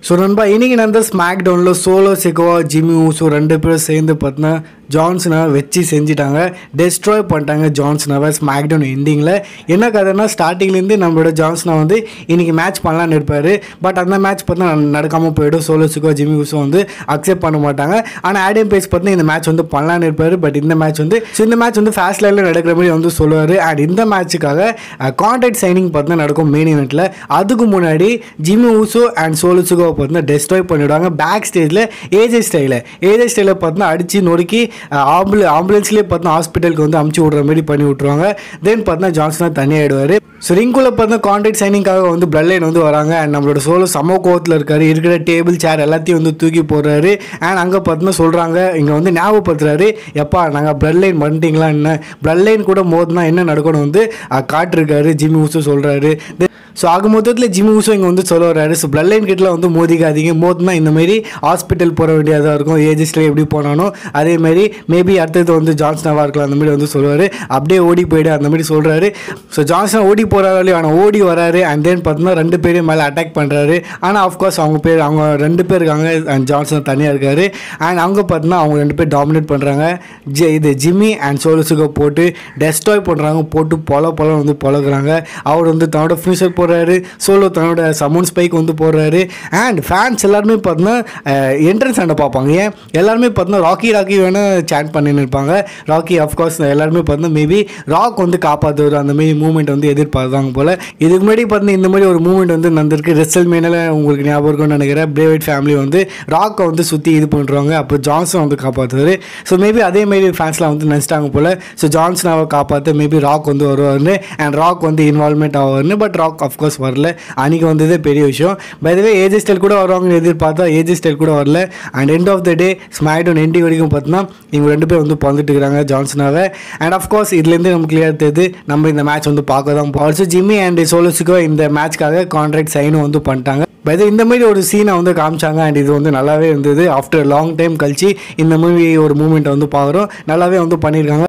so நண்பா இன்னைக்கு நடந்த ஸ்மாக் டவுனில் சோலோ சிக்கோவா ஜிம்மி ஊசோ ரெண்டு பேரும் சேர்ந்து பார்த்தீங்கன்னா ஜான்சனை வச்சு செஞ்சுட்டாங்க டெஸ்ட்ராய் பண்ணிட்டாங்க ஜான்சனாவை ஸ்மாக் டவுன் எண்டிங்கில் என்ன கதைன்னா ஸ்டார்டிங்லேருந்து நம்மளோட ஜான்சனா வந்து இன்னைக்கு மேட்ச் பண்ணலான்னு இருப்பார் பட் அந்த மேட்ச் பார்த்தா நடக்காமல் போயிடும் சோலோ சிக்கோ ஜிம்மி ஊசோ வந்து அக்செப்ட் பண்ண மாட்டாங்க ஆனால் ஆடியம் பேஸ் பார்த்தீங்கன்னா இந்த மேட்ச் வந்து பண்ணலான்னு இருப்பார் பட் இந்த மேட்ச் வந்து ஸோ இந்த மேட்ச் வந்து ஃபாஸ்ட் லைனில் நடக்கிற மாதிரி வந்து சொல்லுவார் அண்ட் இந்த மேட்ச்சுக்காக கான்ட்ராக்ட் சைனிங் பார்த்தீங்கன்னா நடக்கும் மெயின் இவெண்ட்டில் அதுக்கு முன்னாடி Jimmy Uso and Solo Sikoa பார்த்தீங்கன்னா டெஸ்ட்ராய் பண்ணிவிடுவாங்க பேக் ஸ்டேஜில் ஏஜே ஸ்டைலில் ஏஜே ஸ்டைலில் பார்த்தீங்கன்னா அடித்து நொறுக்கி ஆம்புல ஆம்புலன்ஸ்லேயே பார்த்தா ஹாஸ்பிட்டலுக்கு வந்து அமுச்சு விட்ற மாதிரி பண்ணி விட்ருவாங்க தென் பார்த்தா ஜான்சனா தனியாகிடுவார் ஸோ ரிங்குள்ள பார்த்தா கான்ட்ராக்ட் சைனிங்காக வந்து பிளட் லைன் வந்து வராங்க அண்ட் நம்மளோட சோலோ சம கோவத்தில் இருக்காரு இருக்கிற டேபிள் சேர் எல்லாத்தையும் வந்து தூக்கி போடுறாரு அண்ட் அங்கே பார்த்தீங்கன்னா சொல்கிறாங்க இங்கே வந்து ஞாபகப்படுத்துறாரு எப்பா நாங்கள் பிளட் லைன் பண்ணிட்டீங்களா என்ன பிளட் லைன் கூட மோதுனா என்ன நடக்கணும் வந்து அஹ், காட்டிருக்காரு ஜிம்மி ஊசோ சொல்கிறாரு ஸோ ஆக மொத்தத்தில் ஜிம்மி ஊசோ இங்கே வந்து சொல்ல வர்றாரு ஸோ பிளட் லைன் கிட்ட வந்து மோதிக்காதீங்க மோதினா இந்த மாதிரி ஹாஸ்பிட்டல் போக வேண்டியதாக இருக்கும் ஏஜஸ்ல எப்படி போனானோ அதே மாதிரி மேபி அடுத்தது வந்து ஜான்சனாவாக இருக்கலாம் அந்த மாதிரி வந்து சொல்லுவார் அப்படியே ஓடி போயிடு அந்த மாதிரி சொல்கிறாரு ஸோ ஜான்சன் ஓடி போகிறாரு ஆனால் ஓடி வராரு அண்ட் தென் பார்த்தீங்கன்னா ரெண்டு பேரையும் மேலே அட்டாக் பண்ணுறாரு ஆனால் ஆஃப்கோர்ஸ் அவங்க பேர் அவங்க ரெண்டு பேர் இருக்காங்க அண்ட் ஜான்சன் தனியாக இருக்காரு அண்ட் அவங்க பார்த்தீங்கன்னா அவங்க ரெண்டு பேர் டாமினேட் பண்ணுறாங்க ஜி இது ஜிம்மி அண்ட் சோலசுகோ போட்டு டெஸ்ட்ராய் பண்ணுறாங்க போட்டு பொல பொல வந்து பொழகுறாங்க அவர் வந்து தன்னோட ஃபினிஷர் போடுறாரு சோலோ தன்னோட சமூன் ஸ்பைக் வந்து போடுறாரு அண்ட் ஃபேன்ஸ் எல்லாருமே பார்த்தீங்கன்னா என்ட்ரன்ஸ் ஆண்ட பார்ப்பாங்க ஏன் எல்லாருமே பார்த்தீங்கன்னா ராக்கி ராக்கி வேணால் சேட் பண்ணின்னு இருப்பாங்க ராக்கி அஃப்கோர்ஸ் எல்லாருமே பார்த்தீங்கன்னா மேபி ராக் வந்து காப்பாற்றுவார் அந்த மாதிரி மூமெண்ட் வந்து எதிர்பார்த்தாங்க போல் இதுக்கு முன்னாடி பார்த்தீங்கன்னா இந்த மாதிரி ஒரு மூமெண்ட் வந்து நடந்திருக்கு ரெசல் மேனில் உங்களுக்கு ஞாபகம் இருக்கும்னு நினைக்கிறேன் பிரேவைட் ஃபேமிலி வந்து ராக்கை வந்து சுற்றி இது பண்ணுறாங்க அப்போ ஜான்சன் வந்து காப்பாற்றுவார் ஸோ மேபி அதே மாதிரி ஃபேன்ஸ்லாம் வந்து நினச்சிட்டாங்க போல் ஸோ ஜான்சனாவை காப்பாற்ற மேபி ராக் வந்து வருவார்னு அண்ட் ராக் வந்து இன்வால்மெண்ட் ஆவார்னு பட் ராக் அஃப்கோர்ஸ் வரல அன்றைக்கி வந்ததே பெரிய விஷயம் பை வே ஏஜி ஸ்டைல் கூட வருவாங்கன்னு எதிர்பார்த்தா ஏஜி ஸ்டைல் கூட வரல and end of the day SmackDown ending வரைக்கும் பார்த்தீங்கன்னா இவங்க ரெண்டு பேர் வந்து பிறந்துட்டு இருக்கிறாங்க ஜான்சனாவை அண்ட் அஃப்கோர்ஸ் இதுலேருந்து நமக்கு கிளியர் தெரியுது நம்ம இந்த மேட்ச் வந்து பார்க்க தான் ஆல்சோ ஜிம்மி அண்ட் சோலோஸுக்கோ இந்த மேட்ச்க்காக கான்ட்ராக்ட் சைனும் வந்து பண்ணிட்டாங்க பை இந்த மாதிரி ஒரு சீனை வந்து காமிச்சாங்க அண்ட் இது வந்து நல்லாவே இருந்தது ஆஃப்டர் லாங் டைம் கழிச்சு இந்த மூவி ஒரு மூமெண்ட்டை வந்து பார்க்குறோம் நல்லாவே வந்து பண்ணியிருக்காங்க